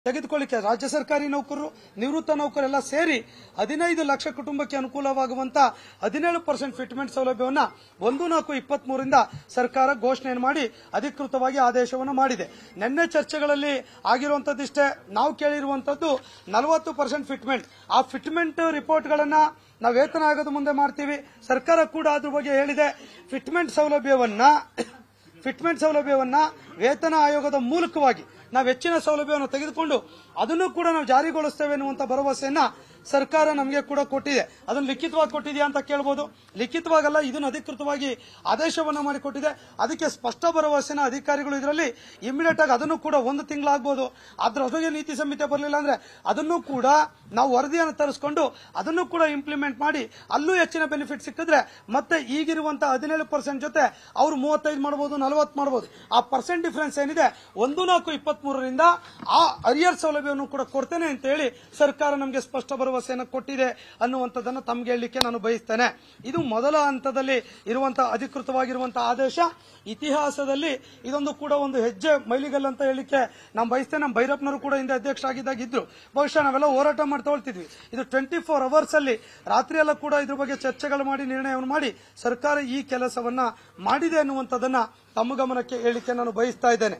ತೆಗೆದುಕೊಳ್ಳಿಕ್ಕೆ ರಾಜ್ಯ ಸರ್ಕಾರಿ ನೌಕರರು ನಿವೃತ್ತ ನೌಕರೆಲ್ಲ ಸೇರಿ ಹದಿನೈದು ಲಕ್ಷ ಕುಟುಂಬಕ್ಕೆ ಅನುಕೂಲವಾಗುವಂತ ಹದಿನೇಳು ಪರ್ಸೆಂಟ್ ಫಿಟ್ಮೆಂಟ್ ಸೌಲಭ್ಯವನ್ನ ಒಂದು ನಾಲ್ಕು ಇಪ್ಪತ್ತ್ ಮೂರಿಂದ ಸರ್ಕಾರ ಘೋಷಣೆಯನ್ನು ಮಾಡಿ ಅಧಿಕೃತವಾಗಿ ಆದೇಶವನ್ನು ಮಾಡಿದೆ ನಿನ್ನೆ ಚರ್ಚೆಗಳಲ್ಲಿ ಆಗಿರುವಂತದ್ದಿಷ್ಟೇ ನಾವು ಕೇಳಿರುವಂತದ್ದು ನಲವತ್ತು ಪರ್ಸೆಂಟ್ ಫಿಟ್ಮೆಂಟ್ ಆ ಫಿಟ್ಮೆಂಟ್ ರಿಪೋರ್ಟ್ಗಳನ್ನ ನಾವು ವೇತನ ಆಯೋಗದ ಮುಂದೆ ಮಾಡ್ತೀವಿ ಸರ್ಕಾರ ಕೂಡ ಅದ್ರ ಬಗ್ಗೆ ಹೇಳಿದೆ ಫಿಟ್ಮೆಂಟ್ ಸೌಲಭ್ಯವನ್ನ ಫಿಟ್ಮೆಂಟ್ ಸೌಲಭ್ಯವನ್ನ ವೇತನ ಆಯೋಗದ ಮೂಲಕವಾಗಿ ನಾವು ಹೆಚ್ಚಿನ ಸೌಲಭ್ಯವನ್ನು ತೆಗೆದುಕೊಂಡು ಅದನ್ನು ಕೂಡ ನಾವು ಜಾರಿಗೊಳಿಸ್ತೇವೆ ಎನ್ನುವಂತ ಭರವಸೆಯನ್ನ ಸರ್ಕಾರ ನಮಗೆ ಕೂಡ ಕೊಟ್ಟಿದೆ ಅದನ್ನು ಲಿಖಿತವಾಗಿ ಕೊಟ್ಟಿದೆಯಾ ಅಂತ ಕೇಳಬಹುದು ಲಿಖಿತವಾಗಲ್ಲ ಇದನ್ನು ಅಧಿಕೃತವಾಗಿ ಆದೇಶವನ್ನ ಮಾಡಿಕೊಟ್ಟಿದೆ ಅದಕ್ಕೆ ಸ್ಪಷ್ಟ ಭರವಸೆನ ಅಧಿಕಾರಿಗಳು ಇದರಲ್ಲಿ ಇಮಿಡಿಯೇಟ್ ಆಗಿ ಅದನ್ನು ಕೂಡ ಒಂದು ತಿಂಗಳಾಗಬಹುದು ಅದ್ರ ಜೊತೆಗೆ ನೀತಿ ಸಂಹಿತೆ ಬರಲಿಲ್ಲ ಅಂದ್ರೆ ಅದನ್ನು ಕೂಡ ನಾವು ವರದಿಯನ್ನು ತರಿಸ್ಕೊಂಡು ಅದನ್ನು ಕೂಡ ಇಂಪ್ಲಿಮೆಂಟ್ ಮಾಡಿ ಅಲ್ಲೂ ಹೆಚ್ಚಿನ ಬೆನಿಫಿಟ್ ಸಿಕ್ಕಿದ್ರೆ ಮತ್ತೆ ಈಗಿರುವಂತಹ ಹದಿನೇಳು ಪರ್ಸೆಂಟ್ ಜೊತೆ ಅವರು ಮೂವತ್ತೈದು ಮಾಡಬಹುದು ನಲವತ್ತು ಮಾಡಬಹುದು ಆ ಪರ್ಸೆಂಟ್ ಡಿಫರೆನ್ಸ್ ಏನಿದೆ ಒಂದು ನಾಲ್ಕು ಇಪ್ಪತ್ತ್ ಮೂರರಿಂದ ಆ ಅರಿಯರ್ ಸೌಲಭ್ಯವನ್ನು ಕೂಡ ಕೊಡ್ತೇನೆ ಅಂತ ಹೇಳಿ ಸರ್ಕಾರ ನಮಗೆ ಸ್ಪಷ್ಟ ಭರವಸೆಯನ್ನು ಕೊಟ್ಟಿದೆ ಅನ್ನುವಂಥದ್ದನ್ನು ತಮ್ಗೆ ಹೇಳಲಿಕ್ಕೆ ನಾನು ಬಯಸ್ತೇನೆ ಇದು ಮೊದಲ ಹಂತದಲ್ಲಿ ಇರುವಂತಹ ಅಧಿಕೃತವಾಗಿರುವಂತಹ ಆದೇಶ ಇತಿಹಾಸದಲ್ಲಿ ಇದೊಂದು ಕೂಡ ಒಂದು ಹೆಜ್ಜೆ ಮೈಲಿಗಲ್ ಅಂತ ಹೇಳಲಿಕ್ಕೆ ನಾನು ಬಯಸ್ತೇನೆ ನಮ್ಮ ಭೈರಪ್ಪನವರು ಕೂಡ ಹಿಂದೆ ಅಧ್ಯಕ್ಷರಾಗಿದ್ದಾಗ ಇದ್ರು ಬಹುಶಃ ನಾವೆಲ್ಲ ಹೋರಾಟ ಮಾಡಿ ತಗೊಳ್ತಿದ್ವಿ ಇದು ಟ್ವೆಂಟಿ ಫೋರ್ ಅವರ್ಸ್ ಅಲ್ಲಿ ರಾತ್ರಿ ಎಲ್ಲ ಕೂಡ ಇದ್ರ ಬಗ್ಗೆ ಚರ್ಚೆಗಳು ಮಾಡಿ ನಿರ್ಣಯವನ್ನು ಮಾಡಿ ಸರ್ಕಾರ ಈ ಕೆಲಸವನ್ನ ಮಾಡಿದೆ ಅನ್ನುವಂಥದ್ದನ್ನ ತಮ್ಮ ಗಮನಕ್ಕೆ ಹೇಳಲಿಕ್ಕೆ ನಾನು ಬಯಸ್ತಾ ಇದ್ದೇನೆ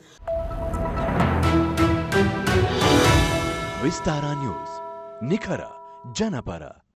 ವಿಸ್ತಾರ ನ್ಯೂಸ್ ನಿಖರ ಜನಪರ